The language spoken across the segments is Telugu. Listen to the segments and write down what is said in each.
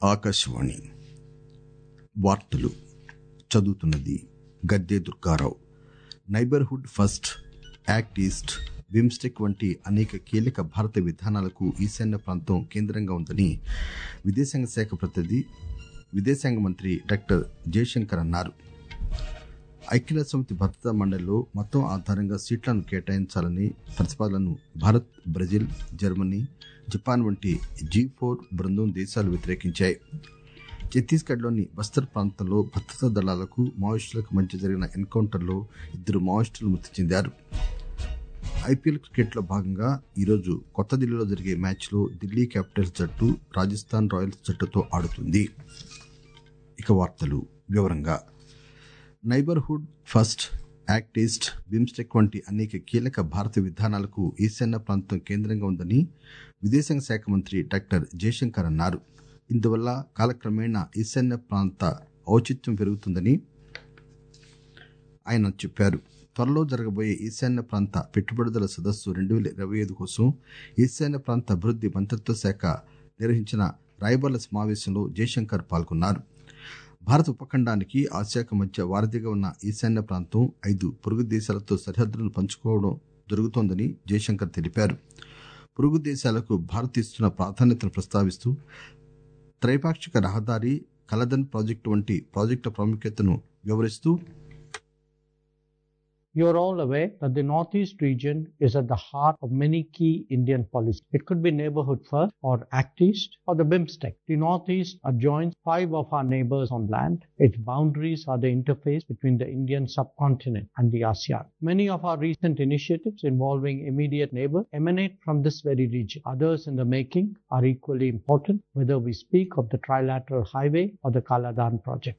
ఆకాశవాణి వార్తలు చదువుతున్నది Gadde Durga Rao neighbourhood first act east BIMSTEC వంటి అనేక కీలక భారత విధానాలకు ఈశాన్య ప్రాంతం కేంద్రంగా ఉందని విదేశాంగ శాఖ ప్రతినిధి విదేశాంగ మంత్రి డాక్టర్ జయశంకర్ అన్నారు ఐక్యరాజ్య సమితి భద్రతా మండలిలో మొత్తం ఆధారంగా సీట్లను కేటాయించాలని ప్రతిపాదనను భారత్ బ్రెజిల్ జర్మనీ జపాన్ వంటి జీ ఫోర్ బృందం దేశాలు వ్యతిరేకించాయి ఛత్తీస్గఢ్లోని బస్తర్ ప్రాంతంలో భద్రతా దళాలకు మావోయిస్టులకు మధ్య జరిగిన ఎన్కౌంటర్లో ఇద్దరు మావోయిస్టులు మృతి చెందారు ఐపీఎల్ క్రికెట్లో భాగంగా ఈరోజు కొత్త ఢిల్లీలో జరిగే మ్యాచ్లో ఢిల్లీ క్యాపిటల్స్ జట్టు రాజస్థాన్ రాయల్స్ జట్టుతో ఆడుతుంది ఇక వార్తలు వివరంగా neighbourhood first act east BIMSTEC వంటి అనేక కీలక భారత విధానాలకు ఈశాన్య ప్రాంతం కేంద్రంగా ఉందని విదేశాంగ శాఖ మంత్రి డాక్టర్ జయశంకర్ అన్నారు ఇందువల్ల కాలక్రమేణా ఈశాన్య ప్రాంత ఔచిత్యం పెరుగుతుందని ఆయన చెప్పారు త్వరలో జరగబోయే ఈశాన్య ప్రాంత పెట్టుబడుల సదస్సు రెండు వేల ఇరవై ఐదు కోసం ఈశాన్య ప్రాంత అభివృద్ది మంత్రిత్వ శాఖ నిర్వహించిన రాయబార్ల సమావేశంలో జయశంకర్ పాల్గొన్నారు భారత ఉపఖండానికి ఆసియాకు మధ్య వారధిగా ఉన్న ఈశాన్య ప్రాంతం ఐదు పొరుగు దేశాలతో సరిహద్దులను పంచుకోవడం జరుగుతోందని జయశంకర్ తెలిపారు పొరుగు దేశాలకు భారత్ ఇస్తున్న ప్రాధాన్యతను ప్రస్తావిస్తూ త్రైపాక్షిక రహదారి కలదన్ ప్రాజెక్టు వంటి ప్రాజెక్టుల ప్రాముఖ్యతను వివరిస్తూ You are all aware that the Northeast region is at the heart of many key Indian policies. It could be Neighborhood First or Act East or the BIMSTEC. The Northeast adjoins five of our neighbors on land. Its boundaries are the interface between the Indian subcontinent and the ASEAN. Many of our recent initiatives involving immediate neighbors emanate from this very region. Others in the making are equally important, whether we speak of the Trilateral Highway or the Kaladan project.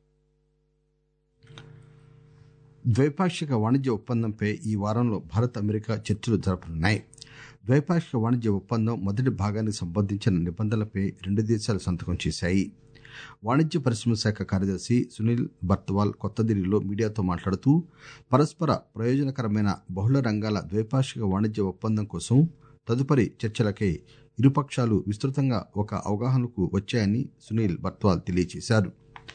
ద్వైపాక్షిక వాణిజ్య ఒప్పందంపై ఈ వారంలో భారత్ అమెరికా చర్చలు జరపనున్నాయి ద్వైపాక్షిక వాణిజ్య ఒప్పందం మొదటి భాగానికి సంబంధించిన నిబంధనలపై రెండు దేశాలు సంతకం చేశాయి వాణిజ్య పరిశ్రమ శాఖ కార్యదర్శి సునీల్ బర్త్వాల్ కొత్త ఢిల్లీలో మీడియాతో మాట్లాడుతూ పరస్పర ప్రయోజనకరమైన బహుళ రంగాల ద్వైపాక్షిక వాణిజ్య ఒప్పందం కోసం తదుపరి చర్చలకై ఇరుపక్షాలు విస్తృతంగా ఒక అవగాహనకు వచ్చాయని సునీల్ బర్త్వాల్ తెలియజేశారు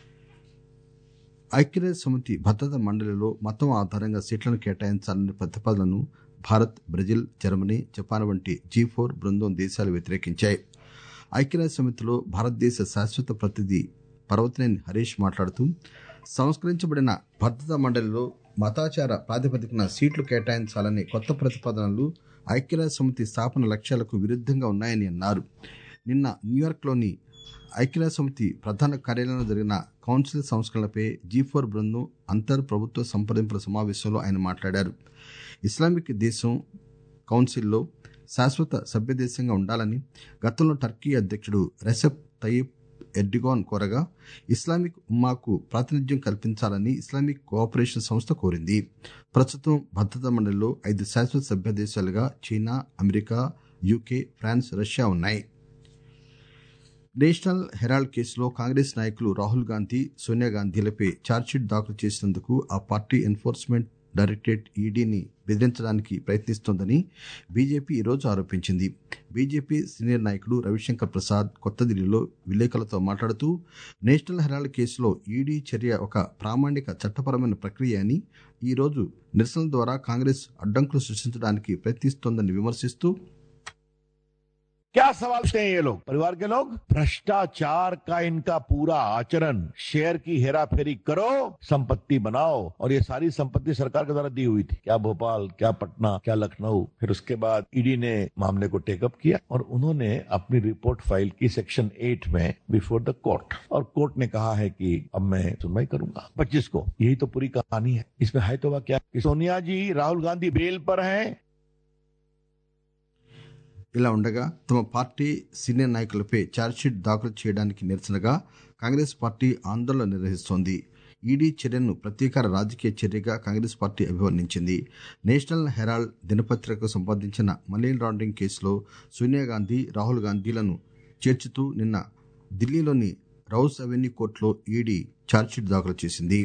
ఐక్యరాజ్య సమితి భద్రతా మండలిలో మతం ఆధారంగా సీట్లను కేటాయించాలనే ప్రతిపాదనను భారత్ బ్రెజిల్ జర్మనీ జపాన్ వంటి జీ ఫోర్ బృందం దేశాలు వ్యతిరేకించాయి ఐక్యరాజ్య సమితిలో భారతదేశ శాశ్వత ప్రతినిధి పర్వతనేని హరీష్ మాట్లాడుతూ సంస్కరించబడిన భద్రతా మండలిలో మతాచార ప్రాతిపదికన సీట్లు కేటాయించాలనే కొత్త ప్రతిపాదనలు ఐక్యరాజ్య సమితి స్థాపన లక్ష్యాలకు విరుద్ధంగా ఉన్నాయని అన్నారు నిన్న న్యూయార్క్లోని ఐక్యరాజ్య సమితి ప్రధాన కార్యాలయంలో జరిగిన కౌన్సిల్ సంస్కరణలపై జీ ఫోర్ బృందం అంతర్ ప్రభుత్వ సంప్రదింపుల సమావేశంలో ఆయన మాట్లాడారు ఇస్లామిక్ దేశం కౌన్సిల్లో శాశ్వత సభ్య దేశంగా ఉండాలని గతంలో టర్కీ అధ్యక్షుడు రెసెప్ తయ్యప్ ఎర్డిగాన్ కోరగా ఇస్లామిక్ ఉమ్మాకు ప్రాతినిధ్యం కల్పించాలని ఇస్లామిక్ కోఆపరేషన్ సంస్థ కోరింది ప్రస్తుతం భద్రతా మండలిలో ఐదు శాశ్వత సభ్య దేశాలుగా China America UK France Russia ఉన్నాయి నేషనల్ హెరాల్డ్ కేసులో కాంగ్రెస్ నాయకులు రాహుల్ గాంధీ సోనియా గాంధీలపై ఛార్జ్షీట్ దాఖలు చేసినందుకు ఆ పార్టీ ఎన్ఫోర్స్మెంట్ డైరెక్టరేట్ ఈడీని బెదిరించడానికి ప్రయత్నిస్తోందని బీజేపీ ఈరోజు ఆరోపించింది బీజేపీ సీనియర్ నాయకుడు రవిశంకర్ ప్రసాద్ కొత్త ఢిల్లీలో విలేకరులతో మాట్లాడుతూ నేషనల్ హెరాల్డ్ కేసులో ఈడీ చర్య ఒక ప్రామాణిక చట్టపరమైన ప్రక్రియ అని ఈ రోజు నిరసనల ద్వారా కాంగ్రెస్ అడ్డంకులు సృష్టించడానికి ప్రయత్నిస్తోందని విమర్శిస్తూ क्या सवाल हैं ये लोग परिवार के लोग भ्रष्टाचार का इनका पूरा आचरण शेयर की हेरा फेरी करो संपत्ति बनाओ और ये सारी संपत्ति सरकार के द्वारा दी हुई थी क्या भोपाल क्या पटना क्या लखनऊ फिर उसके बाद ईडी ने मामले को टेकअप किया और उन्होंने अपनी रिपोर्ट फाइल की सेक्शन एट में बिफोर द कोर्ट और कोर्ट ने कहा है कि अब मैं सुनवाई करूंगा पच्चीस को यही तो पूरी कहानी है इसमें है तो क्या कि सोनिया जी राहुल गांधी बेल पर हैं ఇలా ఉండగా తమ పార్టీ సీనియర్ నాయకులపై ఛార్జ్షీట్ దాఖలు చేయడానికి నిరసనగా కాంగ్రెస్ పార్టీ ఆందోళన నిర్వహిస్తోంది ఈడీ చర్యను ప్రతీకార రాజకీయ చర్యగా కాంగ్రెస్ పార్టీ అభివర్ణించింది నేషనల్ హెరాల్డ్ దినపత్రికకు సంబంధించిన మనీ లాండరింగ్ కేసులో సోనియా గాంధీ రాహుల్ గాంధీలను చేర్చుతూ నిన్న ఢిల్లీలోని రౌస్ అవెన్యూ కోర్టులో ఈడీ ఛార్జ్షీట్ దాఖలు చేసింది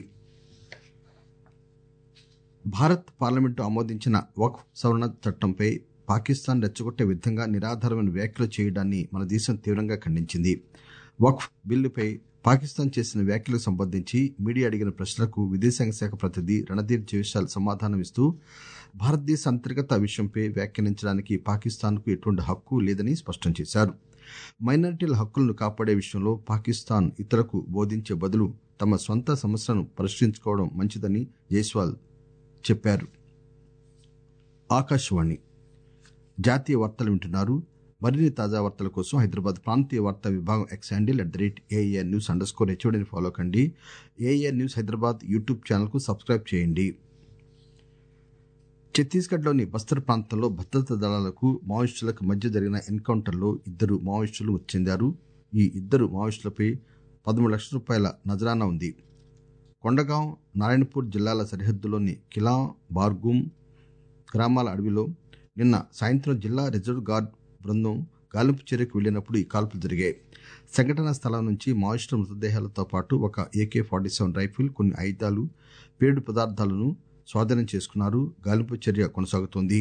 భారత్ పార్లమెంటు ఆమోదించిన వక్ఫ్ సవరణ చట్టంపై పాకిస్తాన్ రెచ్చగొట్టే విధంగా నిరాధారమైన వ్యాఖ్యలు చేయడాన్ని మన దేశం తీవ్రంగా ఖండించింది వక్ఫ్ బిల్లుపై పాకిస్తాన్ చేసిన వ్యాఖ్యలకు సంబంధించి మీడియా అడిగిన ప్రశ్నలకు విదేశాంగ శాఖ ప్రతినిధి రణధీర్ జైస్వాల్ సమాధానం ఇస్తూ భారతదేశ అంతర్గత విషయంపై వ్యాఖ్యానించడానికి పాకిస్తాన్కు ఎటువంటి హక్కు లేదని స్పష్టం చేశారు మైనారిటీల హక్కులను కాపాడే విషయంలో పాకిస్తాన్ ఇతరులకు బోధించే బదులు తమ స్వంత సమస్యలను పరిష్కరించుకోవడం మంచిదని జైస్వాల్ చెప్పారు ఆకాశవాణి జాతీయ వార్తలు వింటున్నారు మరిన్ని తాజా వార్తల కోసం హైదరాబాద్ ప్రాంతీయ వార్తా విభాగం X handle at the rate AIR news underscore స్కోర్ హెచ్ఓడిని ఫాలో కండి ఏఐఆర్ న్యూస్ హైదరాబాద్ యూట్యూబ్ ఛానల్కు సబ్స్క్రైబ్ చేయండి ఛత్తీస్గఢ్లోని బస్తర్ ప్రాంతంలో భద్రతా దళాలకు మావోయిస్టులకు మధ్య జరిగిన ఎన్కౌంటర్లో ఇద్దరు మావోయిస్టులు మృతి చెందారు ఈ ఇద్దరు మావోయిస్టులపై పదమూడు లక్షల రూపాయల నజరానా ఉంది కొండగాం నారాయణపూర్ జిల్లాల సరిహద్దులోని కిలా బార్గూమ్ గ్రామాల అడవిలో నిన్న సాయంత్రం జిల్లా రిజర్వ్ గార్డ్ బృందం గాలింపు చర్యకు వెళ్లినప్పుడు ఈ కాల్పులు జరిగాయి సంఘటనా స్థలం నుంచి మావోయిస్టుల మృతదేహాలతో పాటు ఒక ఏకే ఫార్టీ సెవెన్ రైఫిల్ కొన్ని ఆయుధాలు పేడు పదార్థాలను స్వాధీనం చేసుకున్నారు గాలింపు చర్య కొనసాగుతోంది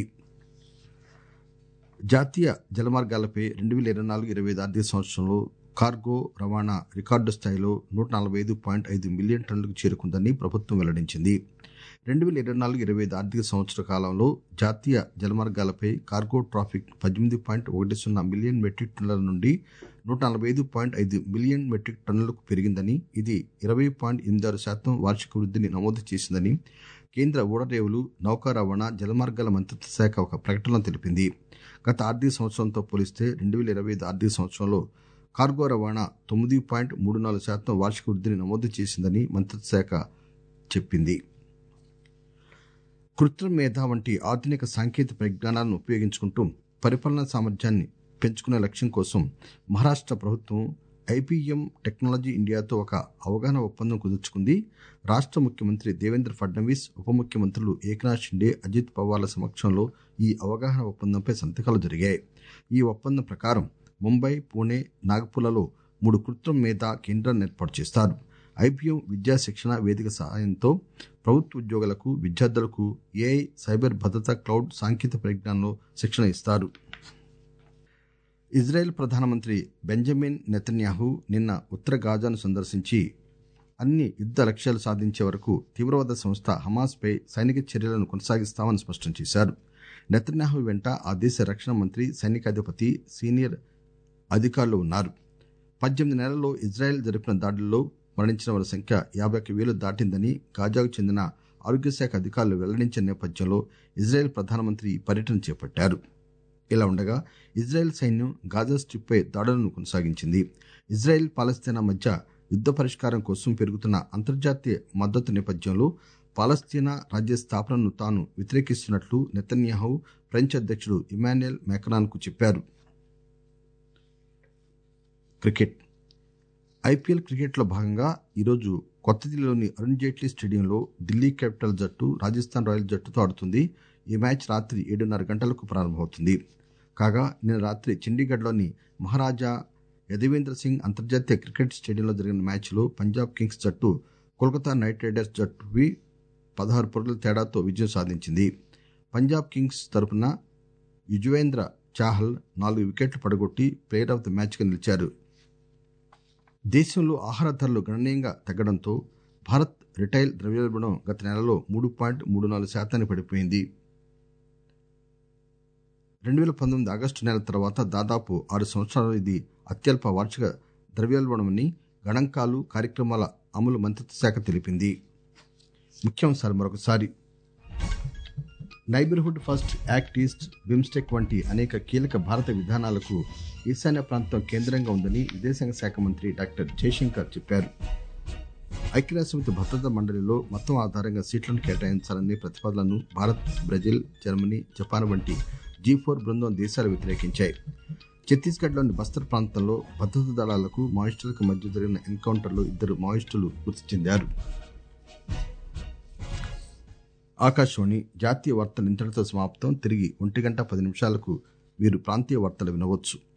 జాతీయ జలమార్గాలపై రెండు వేల ఇరవై నాలుగు ఇరవై ఐదు ఆర్థిక సంవత్సరంలో కార్గో రవాణా రికార్డు స్థాయిలో నూట నలభై ఐదు పాయింట్ ఐదు మిలియన్ టన్నులకు చేరుకుందని ప్రభుత్వం వెల్లడించింది రెండు వేల ఇరవై నాలుగు ఇరవై ఐదు ఆర్థిక సంవత్సర కాలంలో జాతీయ జలమార్గాలపై కార్గో ట్రాఫిక్ పద్దెనిమిది పాయింట్ ఒకటి సున్నా మిలియన్ మెట్రిక్ టన్నుల నుండి నూట నలభై ఐదు పాయింట్ ఐదు మిలియన్ మెట్రిక్ టన్నులకు పెరిగిందని ఇది ఇరవై పాయింట్ ఎనిమిది ఆరు శాతం వార్షిక వృద్ధిని నమోదు చేసిందని కేంద్ర ఓడరేవులు నౌకా రవాణా జలమార్గాల మంత్రిత్వ శాఖ ఒక ప్రకటనలో తెలిపింది గత ఆర్థిక సంవత్సరంతో పోలిస్తే రెండు వేల ఇరవై ఐదు ఆర్థిక సంవత్సరంలో కార్గో రవాణా తొమ్మిది పాయింట్ మూడు నాలుగు శాతం వార్షిక వృద్ధిని నమోదు చేసిందని మంత్రిత్వ శాఖ చెప్పింది కృత్రిమ మేధ వంటి ఆధునిక సాంకేతిక పరిజ్ఞానాలను ఉపయోగించుకుంటూ పరిపాలనా సామర్థ్యాన్ని పెంచుకునే లక్ష్యం కోసం మహారాష్ట్ర ప్రభుత్వం ఐపీఎం టెక్నాలజీ ఇండియాతో ఒక అవగాహన ఒప్పందం కుదుర్చుకుంది రాష్ట్ర ముఖ్యమంత్రి దేవేంద్ర ఫడ్నవీస్ ఉప ముఖ్యమంత్రులు ఏక్నాథ్ షిండే అజిత్ పవార్ల సమక్షంలో ఈ అవగాహన ఒప్పందంపై సంతకాలు జరిగాయి ఈ ఒప్పందం ప్రకారం ముంబై పూణే నాగపూర్లలో మూడు కృత్రిమ మేధ కేంద్రాలను ఏర్పాటు చేస్తారు ఐపీఎం విద్యా శిక్షణ వేదిక సహాయంతో ప్రభుత్వ ఉద్యోగులకు విద్యార్థులకు ఏఐ సైబర్ భద్రత క్లౌడ్ సాంకేతిక పరిజ్ఞానంలో శిక్షణ ఇస్తారు ఇజ్రాయెల్ ప్రధానమంత్రి బెంజమిన్ నెతన్యాహు నిన్న ఉత్తర గాజాను సందర్శించి అన్ని యుద్ద లక్ష్యాలు సాధించే వరకు తీవ్రవాద సంస్థ హమాస్పై సైనిక చర్యలను కొనసాగిస్తామని స్పష్టం చేశారు నెతన్యాహు వెంట ఆ దేశ రక్షణ మంత్రి సైనికాధిపతి సీనియర్ అధికారులు ఉన్నారు పద్దెనిమిది నెలల్లో ఇజ్రాయెల్ జరిపిన దాడుల్లో మరణించిన వారి సంఖ్య యాభై ఒక్క వేలు దాటిందని గాజాకు చెందిన ఆరోగ్య శాఖ అధికారులు వెల్లడించిన నేపథ్యంలో ఇజ్రాయెల్ ప్రధానమంత్రి ఈ పర్యటన చేపట్టారు ఇలా ఉండగా ఇజ్రాయెల్ సైన్యం గాజా స్ట్రిప్పై దాడులను కొనసాగించింది ఇజ్రాయెల్ పాలస్తీనా మధ్య యుద్ద పరిష్కారం కోసం పెరుగుతున్న అంతర్జాతీయ మద్దతు నేపథ్యంలో పాలస్తీనా రాజ్య స్థాపనను తాను వ్యతిరేకిస్తున్నట్లు నెతన్యాహు ఫ్రెంచ్ అధ్యక్షుడు ఇమాన్యుయల్ కు చెప్పారు క్రికెట్ ఐపీఎల్ క్రికెట్లో భాగంగా ఈరోజు కొత్త ఢిల్లీలోని అరుణ్ జైట్లీ స్టేడియంలో ఢిల్లీ క్యాపిటల్ జట్టు రాజస్థాన్ రాయల్స్ జట్టుతో ఆడుతుంది ఈ మ్యాచ్ రాత్రి ఏడున్నర గంటలకు ప్రారంభమవుతుంది కాగా నిన్న రాత్రి చండీగఢ్లోని మహారాజా యదవేంద్ర సింగ్ అంతర్జాతీయ క్రికెట్ స్టేడియంలో జరిగిన మ్యాచ్లో పంజాబ్ కింగ్స్ జట్టు కోల్కతా నైట్ రైడర్స్ జట్టువి పదహారు పరుగుల తేడాతో విజయం సాధించింది పంజాబ్ కింగ్స్ తరపున యుజ్వేంద్ర చాహల్ నాలుగు వికెట్లు పడగొట్టి ప్లేయర్ ఆఫ్ ద మ్యాచ్గా నిలిచారు దేశంలో ఆహార ధరలు గణనీయంగా తగ్గడంతో భారత్ రిటైల్ ద్రవ్యోల్బణం గత నెలలో మూడు పాయింట్ మూడు నాలుగు శాతానికి పడిపోయింది రెండు వేల పంతొమ్మిది ఆగస్టు నెల తర్వాత దాదాపు ఆరు సంవత్సరాలు ఇది అత్యల్ప వార్షిక ద్రవ్యోల్బణమని గణాంకాలు కార్యక్రమాల అమలు మంత్రిత్వ శాఖ తెలిపింది ముఖ్యాంశాలు మరొకసారి neighbourhood first act east BIMSTEC వంటి అనేక కీలక భారత విధానాలకు ఈశాన్య ప్రాంతం కేంద్రంగా ఉందని విదేశాంగ శాఖ మంత్రి డాక్టర్ జయశంకర్ చెప్పారు ఐక్యరాజ్యసమితి భద్రతా మండలిలో మొత్తం ఆధారంగా సీట్లను కేటాయించాలనే ప్రతిపాదనను భారత్ బ్రెజిల్ జర్మనీ జపాన్ వంటి జీ ఫోర్ బృందం దేశాలు వ్యతిరేకించాయి ఛత్తీస్గఢ్లోని బస్తర్ ప్రాంతంలో భద్రతా దళాలకు మావోయిస్టులకు మధ్య జరిగిన ఎన్కౌంటర్లో ఇద్దరు మావోయిస్టులు మృతి చెందారు ఆకాశవాణి జాతీయ వార్తలు ఇంతటితో సమాప్తం తిరిగి ఒంటి గంట పది నిమిషాలకు మీరు ప్రాంతీయ వార్తలు వినవచ్చు